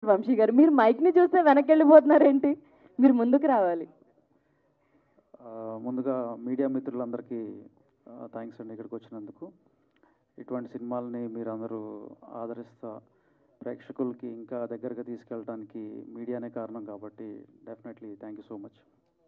వంశీ గారు మీరు మైక్ని చూస్తే వెనక్కి వెళ్ళిపోతున్నారేంటి మీరు ముందుకు రావాలి ఆ, ముందుగా మీడియా మిత్రులందరికీ థ్యాంక్స్ అండి ఇక్కడికి వచ్చినందుకు ఇటువంటి సినిమాలని మీరందరూ ఆదరిస్తా ప్రేక్షకులకి ఇంకా దగ్గరగా తీసుకెళ్ళడానికి మీడియానే కారణం కాబట్టి definitely thank you so much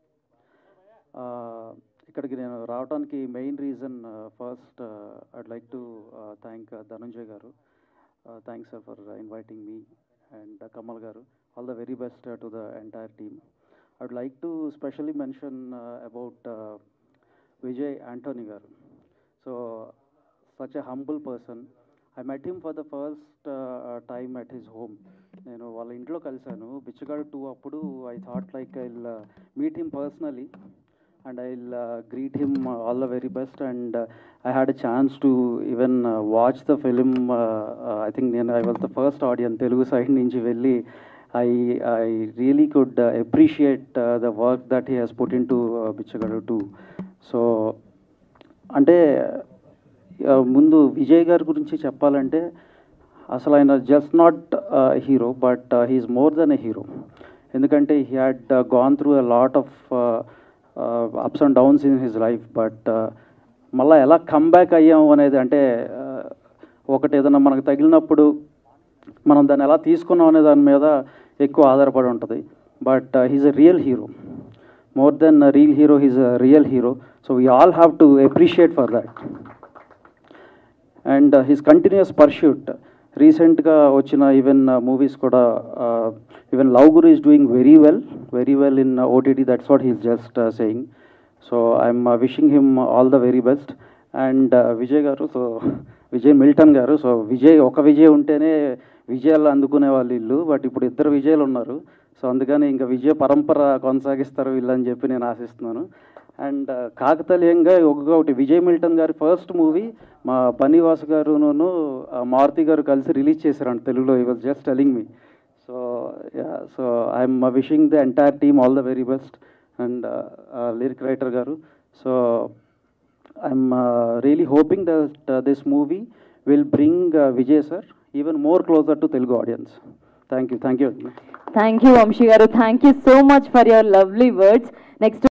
ఇక్కడికి నేను రావడానికి main reason first I'd like to thank Dhanunjay garu thanks sir for inviting me and Kamal garu all the very best to the entire team I would like to specially mention uh, about uh, Vijay Anthony garu. So, such a humble person. I met him for the first uh, time at his home. నేను వాళ్ళ ఇంట్లో కలిశాను Bichagadu two అప్పుడు I thought like I will meet him personally and I will greet him all the very best and I had a chance to even watch the film I think నేను I was the first audience Telugu side నుంచి వెళ్ళి I, I really could uh, appreciate uh, the work that he has put into uh, Bichagadu too. So, అంటే uh, ముందు విజయ్ గారి గురించి చెప్పాలంటే అసలు ఆయన just not hero but he's more than a hero ఎందుకంటే he had gone through a lot of ups and downs in his life but మళ్ళీ ఎలా కమ్బ్యాక్ అయ్యాము అనేది అంటే uh, ఒకటి ఏదైనా మనకు తగిలినప్పుడు మనం దాన్ని ఎలా తీసుకున్నాం అనే దాని మీద ఎక్కువ ఆధారపడి ఉంటుంది but he's a real hero more than real hero he's a real hero so we all have to appreciate for that and his continuous pursuit రీసెంట్గా వచ్చిన ఈవెన్ మూవీస్ కూడా even love guru is doing very well very well in OTT that's what he's just saying so I'm wishing him all the very best and Vijay garu so Vijay Milton garu so Vijay ఒక విజయ్ ఉంటేనే విజయాలు అందుకునే వాళ్ళు వీళ్ళు but ఇప్పుడు ఇద్దరు విజయాలు ఉన్నారు సో అందుకని ఇంకా విజయ పరంపర కొనసాగిస్తారు వీళ్ళని చెప్పి నేను ఆశిస్తున్నాను అండ్ కాకతలీయంగా ఒకటి విజయ్ మిల్టన్ గారి ఫస్ట్ మూవీ మా బన్నీవాసు గారును మారుతి గారు కలిసి రిలీజ్ చేశారంట తెలుగులో he was just telling me so yeah so I'm wishing the entire team all the very best and lyric writer garu so I'm uh, really hoping that uh, this movie will bring uh, Vijay sir even more closer to Telugu audience. Thank you, thank you. Thank you Vamshi garu thank you so much for your lovely words next